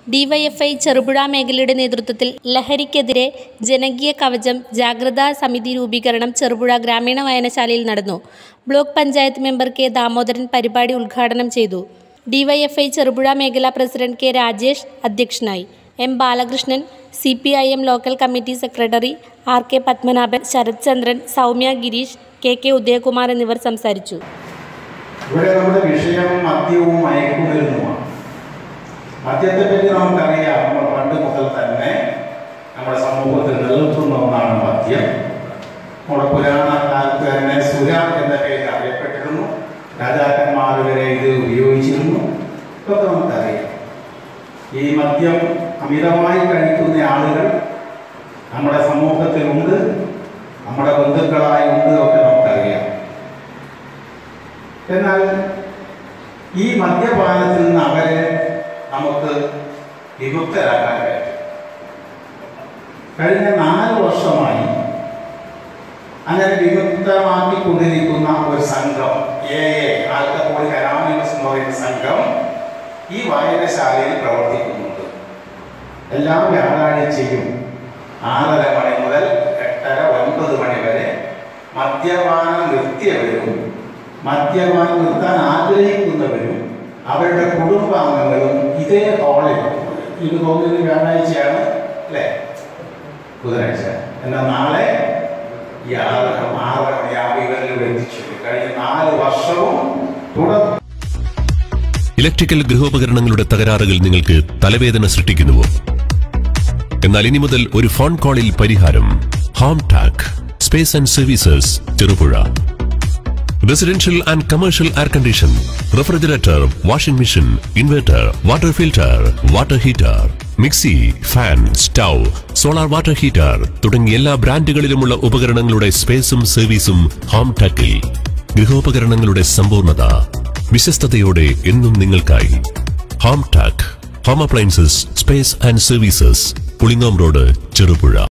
DYFI Cherupuzha മേഖലയുടെ നേതൃത്വത്തിൽ ലഹരിക്കെതിരെ ജനകീയ കവചം ജാഗ്രതാ സമിതി രൂപീകരണം ചെറുപുഴ ഗ്രാമീണ വായനശാലയിൽ നടന്നു block panchayat member K Damodaran പരിപാടി ഉദ്ഘാടനം ചെയ്തു ഡിവൈഎഫ്ഐ ചെറുപുഴ മേഖലാ പ്രസിഡന്റ് കെ രാജേഷ് അധ്യക്ഷനായി M Balakrishnan C P I M local committee secretary R K Padmanabhan Sarath Chandran Soumya Gireesh K K Udayakumar എന്നിവർ സംസാരിച്ചു ഇവിടെ നമ്മുടെ വിഷയം മദ്യവും മയക്കുമരുന്നുമാണ് മദ്യത്തെ പറ്റി നമുക്കറിയാം നമ്മൾ പണ്ട് മുതൽ തന്നെ നമ്മുടെ സമൂഹത്തിൽ നിലനിൽക്കുന്ന ഒന്നാണ് മദ്യം നമ്മുടെ പുരാണ കാലത്ത് തന്നെ സുര എന്ന പേര് അറിയപ്പെട്ടിരുന്നു രാജാക്കന്മാർ വരെ ഇത് ഉപയോഗിച്ചിരുന്നു ഇതൊക്കെ നമുക്കറിയാം ഈ മദ്യം അമിതമായി കഴിക്കുന്ന ആളുകൾ നമ്മുടെ സമൂഹത്തിലുണ്ട് നമ്മുടെ ബന്ധുക്കളായി ഉണ്ട് ഒക്കെ നമുക്കറിയാം എന്നാൽ ഈ മദ്യപാനത്തിൽ നിന്ന് അവരെ നമുക്ക് വിമുക്തരാക്കാൻ പറ്റും കഴിഞ്ഞ നാല് വർഷമായി അങ്ങനെ വിമുക്തമാക്കിക്കൊണ്ടിരിക്കുന്ന ഒരു സംഘം എ എ ആൽക്കഹോൾ അനോണിമസ് എന്ന് പറയുന്ന സംഘം ഈ വായനശാലയിൽ പ്രവർത്തിക്കുന്നുണ്ട് എല്ലാ വ്യാഴാഴ്ചയും ആറര മണി മുതൽ എട്ടര ഒൻപത് മണി വരെ മദ്യപാനം നിർത്തിയവരും മദ്യപാനം നിർത്താൻ ആഗ്രഹിക്കുന്നവരും അവരുടെ കുടുംബാംഗങ്ങളും ഇതേ ഹാളിൽ ഇത് തോന്നുന്നത് വ്യാഴാഴ്ചയാണ് അല്ലേ ബുധനാഴ്ച എന്നാൽ നാളെ ഈ ആറര ആറര മണിയാകുമ്പോൾ ഇവരിൽ എത്തിച്ചു കഴിഞ്ഞ നാല് വർഷവും തുടർ ഇലക്ട്രിക്കൽ ഗൃഹോപകരണങ്ങളുടെ തകരാറുകൾ നിങ്ങൾക്ക് തലവേദന സൃഷ്ടിക്കുന്നുവോ എന്നാൽ ഇനി മുതൽ ഒരു ഫോൺ കോളിൽ പരിഹാരം home tech space and services Cherupuzha residential and commercial air condition refrigerator washing machine inverter water filter water heater mixie fan stove solar water heater തുടങ്ങിയ എല്ലാ ബ്രാൻഡുകളിലുമുള്ള ഉപകരണങ്ങളുടെ സ്പേസും സർവീസും ഹോം ടാക്കിൽ ഗൃഹോപകരണങ്ങളുടെ സമ്പൂർണ്ണത വിശ്വസ്തയോടെ എന്നും നിങ്ങൾക്കായി home tech home appliances space and services Pulingome road Cherupuzha